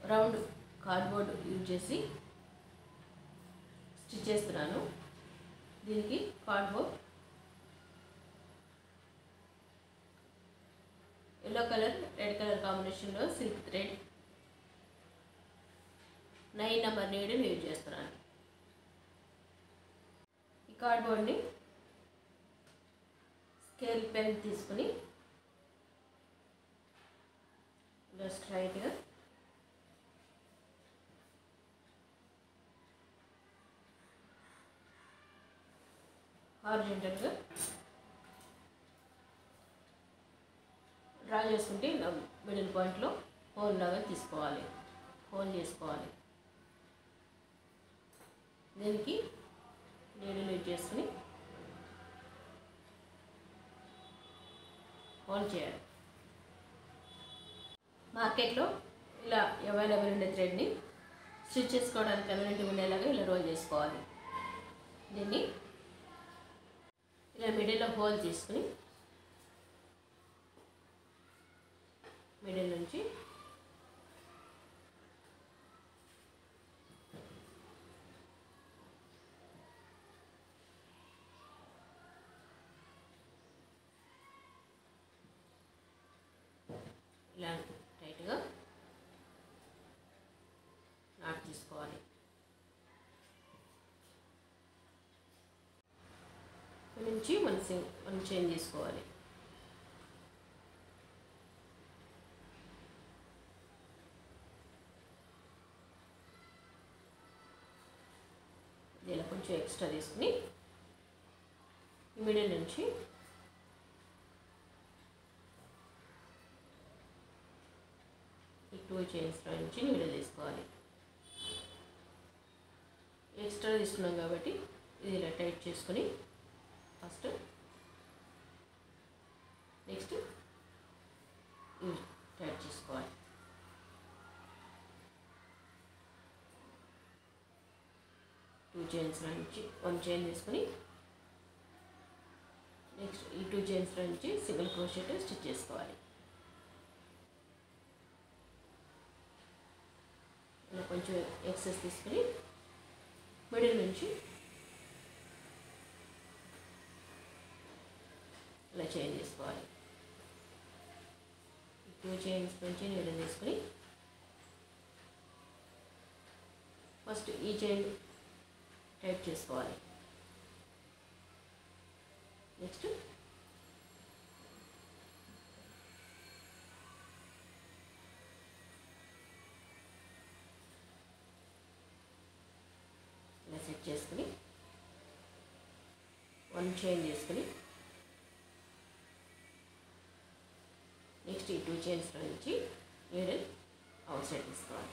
round cardboard use చేసి stitch చేస్తున్నాను దీనికి cardboard yellow colour red colour కాంబినేషన్లో silk thread nine number needle use చేస్తున్నాను ఈ కార్డ్బోర్డ్ని స్కేల్ పెన్ తీసుకుని ఇలా స్ట్రైట్గా హార్జెంటల్గా డ్రా చేసుకుంటే ఇలా మిడిల్ పాయింట్లో హోల్ లాగా తీసుకోవాలి హోల్ చేసుకోవాలి దీనికి నీడలు యూజ్ చేసుకుని హోల్ చేయాలి మార్కెట్లో ఇలా అవైలబుల్ ఉండే థ్రెడ్ని స్టిచ్ చేసుకోవడానికి కమ్యూనిటీ ఉండేలాగా ఇలా రోల్ చేసుకోవాలి దీన్ని ఇలా మిడిల్లో హోల్ తీసుకుని మిడిల్ నుంచి ఇలా టైట్గా నాట్ తీసుకోవాలి ఇక్కడ నుంచి మన సి- మనం చేంజ్ చేసుకోవాలి ఇలా కొంచెం ఎక్స్ట్రా తీసుకుని ఈ మిడిల్ నుంచి ఈ టూ చైన్స్ నుంచి మిడిల్ తీసుకోవాలి ఎక్స్ట్రా తీసుకున్నాం కాబట్టి ఇది ఇలా టైట్ చేసుకుని ఫస్ట్ నెక్స్ట్ ఇవి టైట్ చేసుకోవాలి టూ చైన్స్ నుంచి వన్ చైన్ తీసుకుని నెక్స్ట్ ఈ టూ చైన్స్ నుంచి సింగిల్ క్రోషెట్ స్టిచ్ చేసుకోవాలి ఇలా కొంచెం ఎక్సెస్ తీసుకుని మిడిల్ నుంచి ఇలా చేంజ్ చేసుకోవాలి ఈ టూ చైన్స్ నుంచి నీళ్ళు తీసుకుని ఫస్ట్ ఈ చైన్ టైట్ చేసుకోవాలి నెక్స్ట్ ఇలా సెట్ చేసుకుని వన్ చైన్ చేసుకుని నెక్స్ట్ ఈ టూ చైన్స్ నుంచి నీడల్ అవుట్ సైడ్ తీసుకోవాలి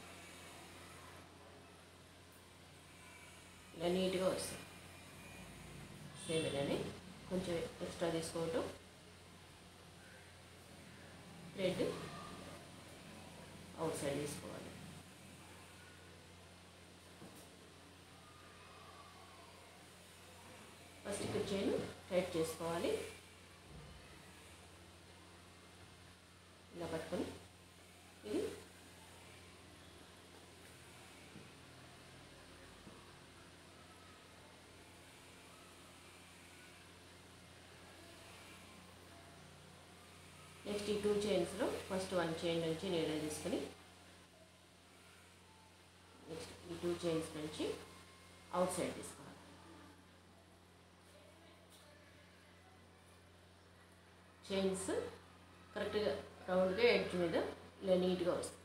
ఇలా నీట్గా వస్తుంది సేమ్ ఇలానే కొంచెం ఎక్స్ట్రా తీసుకోవటం థ్రెడ్ అవుట్ సైడ్ తీసుకోవాలి ఫస్ట్ ఇక్కడ చైన్ టైట్ చేసుకోవాలి ఇలా పట్టుకొని ఇది నెక్స్ట్ ఈ టూ చైన్స్లో ఫస్ట్ వన్ చైన్ నుంచి నీడలు తీసుకుని నెక్స్ట్ ఈ టూ చైన్స్ నుంచి అవుట్ సైడ్ తీసుకోవాలి చైన్స్ కరెక్ట్గా రౌండ్గా ఎడ్జ్ మీద ఇలా నీట్గా వస్తుంది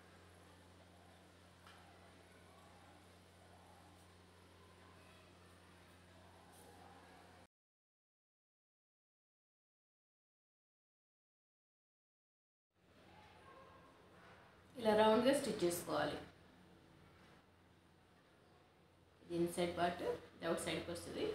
ఇలా రౌండ్గా స్టిచ్ చేసుకోవాలి ఇది ఇన్సైడ్ పార్ట్ ఇది అవుట్ సైడ్కి వస్తుంది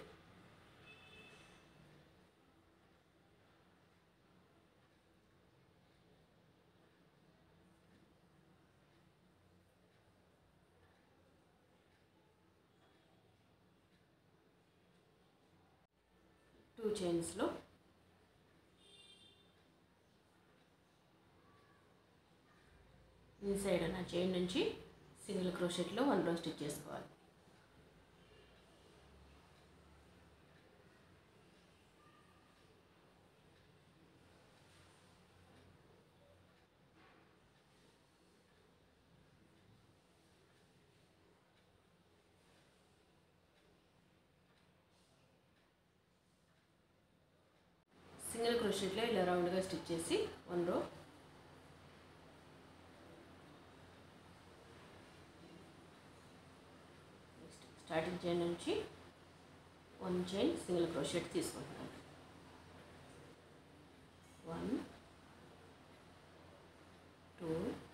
టూ చైన్స్లో ఇన్సైడ్ ఉన్న చైన్ నుంచి సింగిల్ క్రోషెట్లో వన్ రో స్టిచ్ చేసుకోవాలి సింగిల్ క్రోషెట్లో ఇలా రౌండ్గా స్టిచ్ చేసి one row next starting chain నుంచి వన్ చైన్ సింగిల్ క్రోషెట్ తీసుకుంటున్నాను one two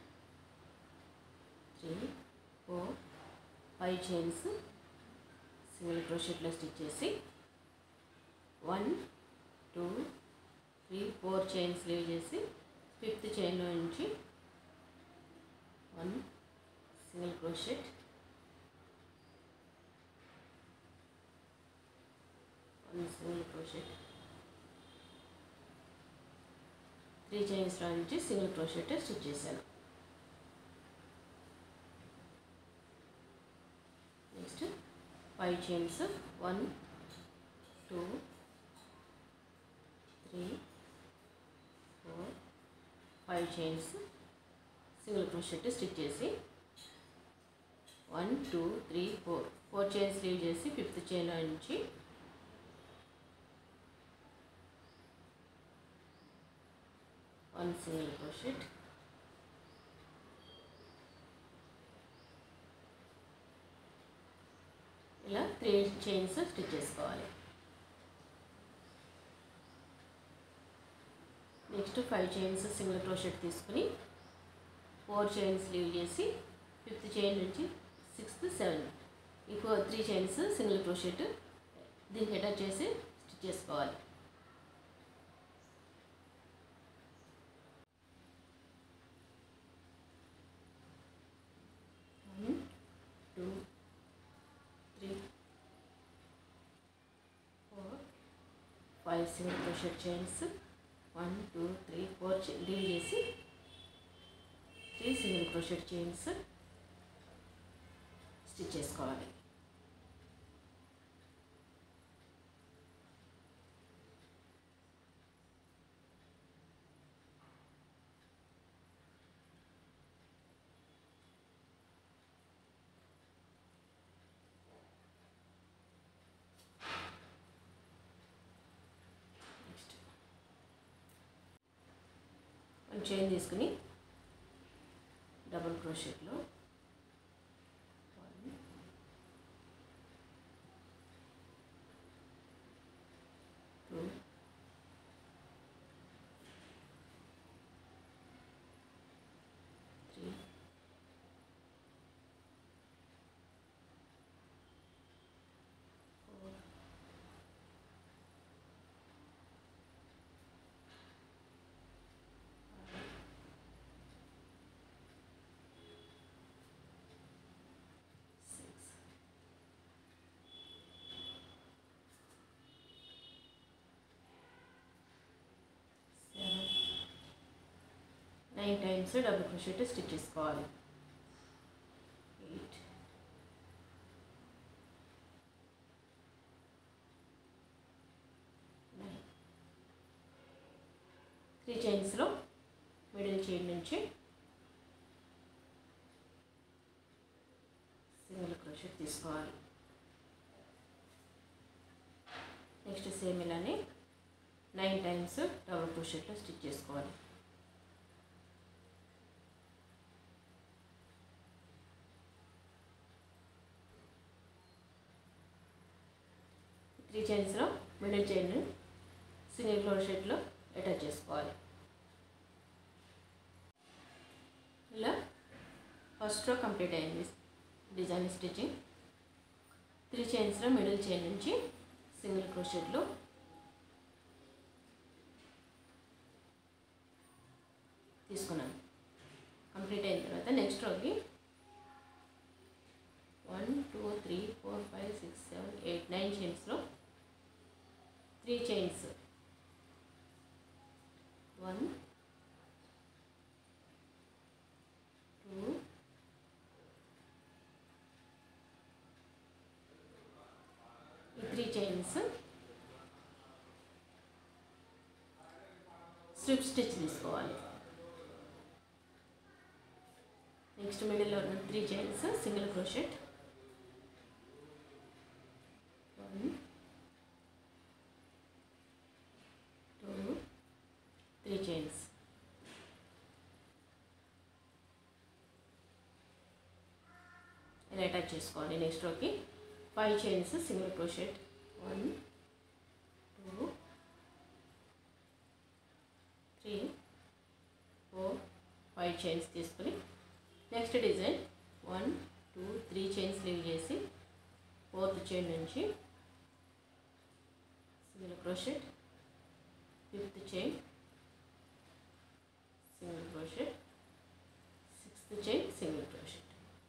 three four five chains single క్రోషెట్లో స్టిచ్ చేసి one two three four chains leave చేసి ఫిఫ్త్ చైన్లో నుంచి one single crochet one single crochet three చైన్స్లో నుంచి single crochet stitch చేశాను next five chains one two three four five chains single crochet stitch చేసి one two three four four chains leave చేసి fifth చైన్లో నుంచి one single crochet ఇలా three chains stitch చేసుకోవాలి next five chains single crochet తీసుకుని four chains leave చేసి fifth chain నుంచి sixth seven ఈ four three chains single crochet దీనికి అటాచ్ చేసి స్టిచ్ చేసుకోవాలి one two three four five single crochet chains one two three four leave చేసి three single crochet chains stitch చేసుకోవాలి next one chain తీసుకుని double క్రోషెట్లో one two three four six, seven, nine times double crochet stitch చేసుకోవాలి eight nine three చైన్స్లో middle chain నుంచి single crochet తీసుకోవాలి next same ఇలానే nine times double క్రోషెట్లో stitch చేసుకోవాలి త్రీ చైన్స్లో మిడిల్ చైన్ సింగిల్ క్రోషెట్లో అటాచ్ చేసుకోవాలి ఇలా ఫస్ట్ రో కంప్లీట్ అయింది డిజైన్ స్టిచ్చింగ్ త్రీ చైన్స్లో మిడిల్ చైన్ నుంచి సింగిల్ క్రోషెట్లో తీసుకున్నాను కంప్లీట్ అయిన తర్వాత నెక్స్ట్ రోకి one two three four five six seven eight nine చైన్స్లో three chains one two three chains strip stitch తీసుకోవాలి నెక్స్ట్ మిడిల్లో ఉన్న three chains single crochet one two three chains ఇలా అటాచ్ చేసుకోవాలి నెక్స్ట్ రోకి five chains single crochet one two three four five chains తీసుకుని next design one two three chains leave చేసి fourth chain నుంచి single crochet fifth chain single crochet sixth chain single crochet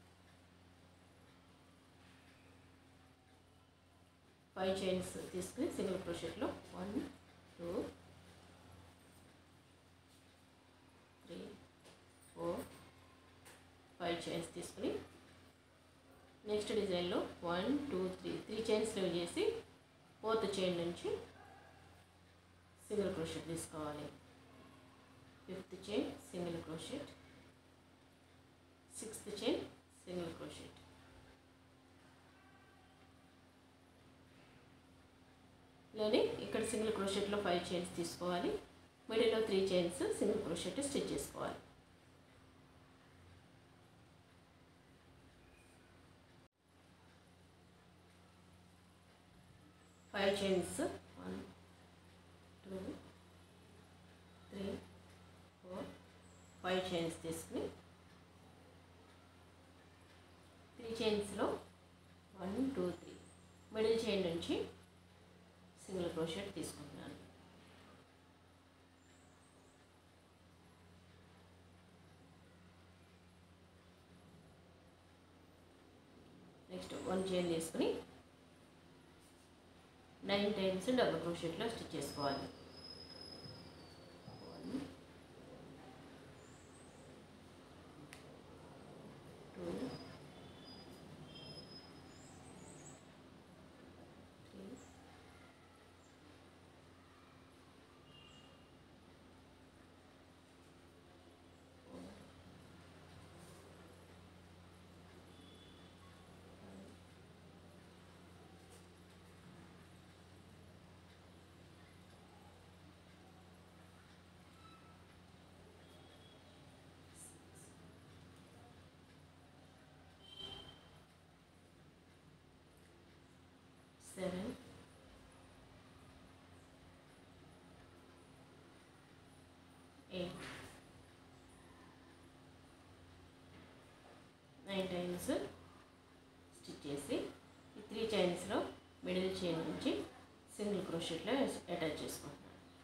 five chains తీసుకుని single క్రోషెట్లో one two three four five chains తీసుకుని next డిజైన్లో one two three three chains leave చేసి fourth chain నుంచి single crochet తీసుకోవాలి fifth chain single crochet sixth chain single crochet ఇలానే ఇక్కడ single క్రోషెట్లో ఫైవ్ చైన్స్ తీసుకోవాలి మిడిల్లో three chains single crochet stitch చేసుకోవాలి five chains one two three four five chains తీసుకుని త్రీ చైన్స్లో one two three middle chain నుంచి సింగిల్ క్రోషెట్ తీసుకుంటున్నాను నెక్స్ట్ వన్ చైన్ తీసుకుని నైన్ టైమ్స్ డబుల్ క్రోషెట్లో స్టిచ్ చేసుకోవాలి one two three seven, eight, nine times stitch చేసి ఈ three చైన్స్లో మిడిల్ చైన్ నుంచి సింగిల్ క్రోషెట్లో అటాచ్ చేసుకుంటున్నాను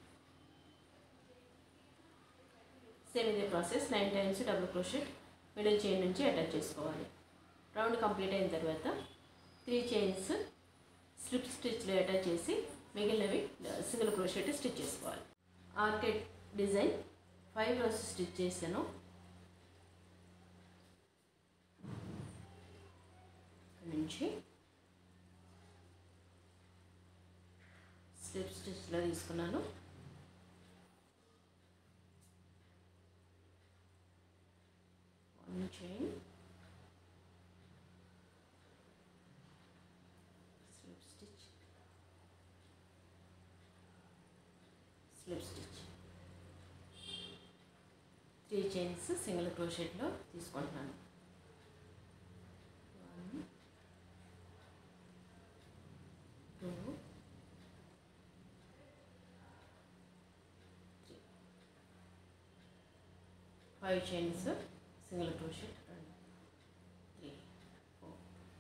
సేమ్ ఇదే process nine times double crochet middle chain నుంచి అటాచ్ చేసుకోవాలి రౌండ్ కంప్లీట్ అయిన తర్వాత త్రీ చైన్స్ స్లిప్ స్టిచ్లో అటాచ్ చేసి మిగిలినవి సింగిల్ క్రోషెట్ స్టిచ్ చేసుకోవాలి ఆర్కెట్ డిజైన్ ఫైవ్ రోస్ స్టిచ్ చేశాను ఇక్కడ నుంచి స్లిప్ స్టిచ్లో తీసుకున్నాను one chain slip stitch slip stitch three chains single క్రోషెట్లో తీసుకుంటున్నాను one two three five chains single crochet రెండు త్రీ ఫోర్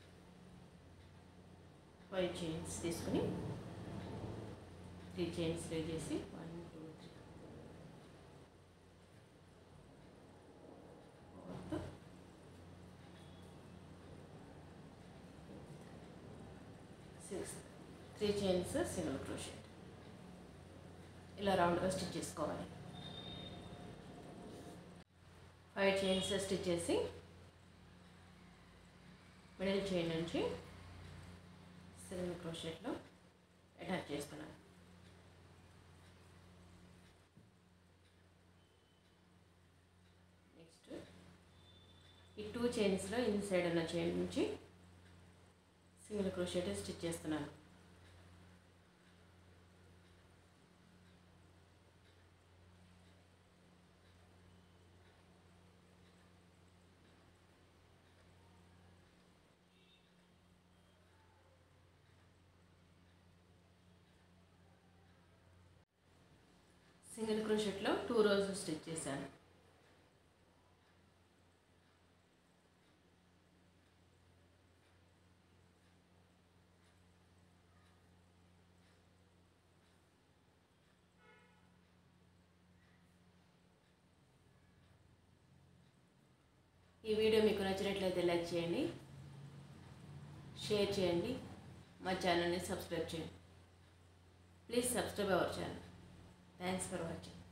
ఫైవ్ చైన్స్ తీసుకుని త్రీ చైన్స్ లే చేసి one two three fourth sixth three chains single crochet ఇలా రౌండ్గా stitch చేసుకోవాలి five chains stitch చేసి middle chain నుంచి సింగిల్ క్రోషెట్లో అటాచ్ చేస్తున్నాను నెక్స్ట్ ఈ టూ చైన్స్లో ఇన్సైడ్ ఉన్న చైన్ నుంచి సింగిల్ క్రోషెట్ స్టిచ్ చేస్తున్నాను సింగిల్ క్రోషెట్లో టూ రోస్ స్టిచ్ చేశాను ఈ వీడియో మీకు నచ్చినట్లయితే లైక్ చేయండి షేర్ చేయండి మా ఛానల్ని సబ్స్క్రైబ్ చేయండి please subscribe our channel thanks for watching